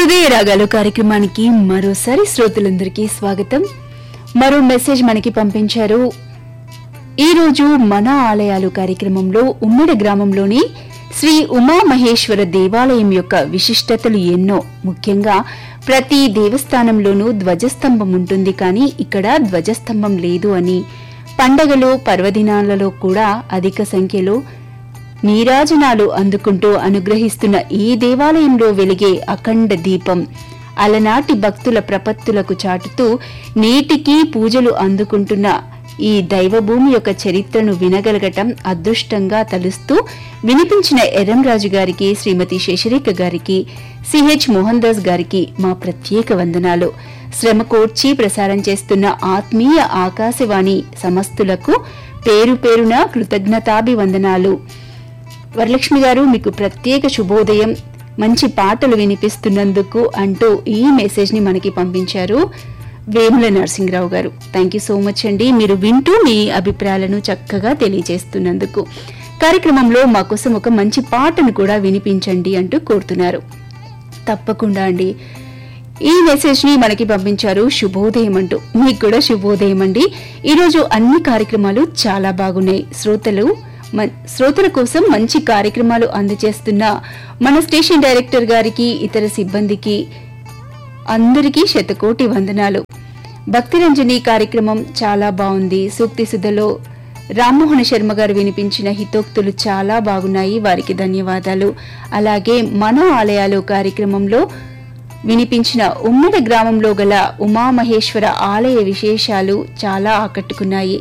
హృదయ రాగాలు కార్యక్రమానికి మరోసారి శ్రోతలందరికీ స్వాగతం మరో మెసేజ్ మనకి పంపించారు ఈ రోజు మన ఆలయాలు కార్యక్రమంలో ఉమ్మడి గ్రామంలోని శ్రీ ఉమామహేశ్వర దేవాలయం యొక్క విశిష్టతలు ఎన్నో ముఖ్యంగా ప్రతి దేవస్థానంలోనూ ధ్వజస్తంభం ఉంటుంది కానీ ఇక్కడ ధ్వజస్తంభం లేదు అని పండగలు పర్వదినాలలో కూడా అధిక సంఖ్యలో నీరాజనాలు అందుకుంటూ అనుగ్రహిస్తున్న ఈ దేవాలయంలో వెలిగే అఖండ దీపం అలనాటి భక్తుల ప్రపత్తులకు చాటుతూ నేటికీ పూజలు అందుకుంటున్న ఈ దైవభూమి యొక్క చరిత్రను వినగలగటం అదృష్టంగా తలుస్తూ వినిపించిన ఎర్రంరాజు గారికి శ్రీమతి శశిరేఖ గారికి సిహెచ్ మోహన్ దాస్ గారికి మా ప్రత్యేక వందనాలు శ్రమ కోర్చి ప్రసారం చేస్తున్న ఆత్మీయ ఆకాశవాణి సమస్తులకు పేరు పేరున కృతజ్ఞతాభివందనాలు వరలక్ష్మి గారు మీకు ప్రత్యేక శుభోదయం మంచి పాటలు వినిపిస్తున్నందుకు అంటూ ఈ మెసేజ్ ని మనకి పంపించారు వేముల నరసింహరావు గారు థ్యాంక్ యూ సో మచ్ అండి మీరు వింటూ మీ అభిప్రాయాలను చక్కగా తెలియజేస్తున్నందుకు కార్యక్రమంలో మా కోసం ఒక మంచి పాటను కూడా వినిపించండి అంటూ కోరుతున్నారు తప్పకుండా అండి ఈ మెసేజ్ ని మనకి పంపించారు శుభోదయం అంటూ మీకు కూడా శుభోదయం అండి ఈరోజు అన్ని కార్యక్రమాలు చాలా బాగున్నాయి శ్రోతలు మ- శ్రోతల కోసం మంచి కార్యక్రమాలు అందజేస్తున్న మన స్టేషన్ డైరెక్టర్ గారికి ఇతర సిబ్బందికి అందరికీ శతకోటి వందనాలు భక్తిరంజని కార్యక్రమం చాలా బాగుంది సూక్తి సుధలో రామ్మోహన శర్మ గారు వినిపించిన హితోక్తులు చాలా బాగున్నాయి వారికి ధన్యవాదాలు అలాగే మన ఆలయాలు కార్యక్రమంలో వినిపించిన ఉమ్మడి గ్రామంలో గల ఉమామహేశ్వర ఆలయ విశేషాలు చాలా ఆకట్టుకున్నాయి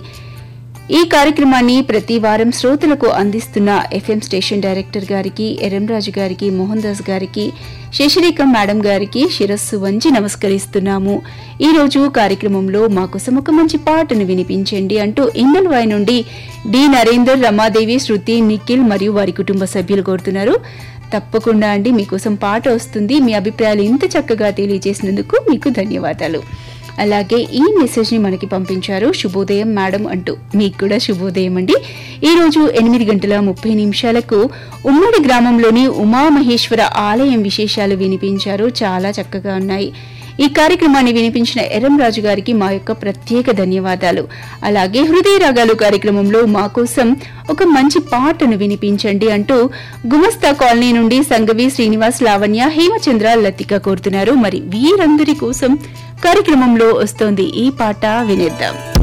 ఈ కార్యక్రమాన్ని ప్రతి వారం శ్రోతలకు అందిస్తున్న ఎఫ్ఎం స్టేషన్ డైరెక్టర్ గారికి ఎర్రంరాజు గారికి మోహన్ దాస్ గారికి శశిరేఖ మేడం గారికి శిరస్సు వంచి నమస్కరిస్తున్నాము ఈ రోజు కార్యక్రమంలో మా కోసం ఒక మంచి పాటను వినిపించండి అంటూ ఇందల్వాయి నుండి డి నరేందర్ రమాదేవి శృతి నిఖిల్ మరియు వారి కుటుంబ సభ్యులు కోరుతున్నారు తప్పకుండా అండి మీకోసం పాట వస్తుంది మీ అభిప్రాయాలు ఇంత చక్కగా తెలియజేసినందుకు మీకు ధన్యవాదాలు అలాగే ఈ మెసేజ్ ని మనకి పంపించారు శుభోదయం మేడం అంటూ మీకు కూడా శుభోదయం అండి ఈ రోజు ఎనిమిది గంటల ముప్పై నిమిషాలకు ఉమ్మడి గ్రామంలోని ఉమామహేశ్వర ఆలయం విశేషాలు వినిపించారు చాలా చక్కగా ఉన్నాయి ఈ కార్యక్రమాన్ని వినిపించిన ఎర్రంరాజు గారికి మా యొక్క ప్రత్యేక ధన్యవాదాలు అలాగే హృదయ రాగాలు కార్యక్రమంలో మా కోసం ఒక మంచి పాటను వినిపించండి అంటూ గుమస్తా కాలనీ నుండి సంగవి శ్రీనివాస్ లావణ్య హేమచంద్ర లతిక కోరుతున్నారు మరి వీరందరి కోసం కార్యక్రమంలో వస్తోంది ఈ పాట వినేద్దాం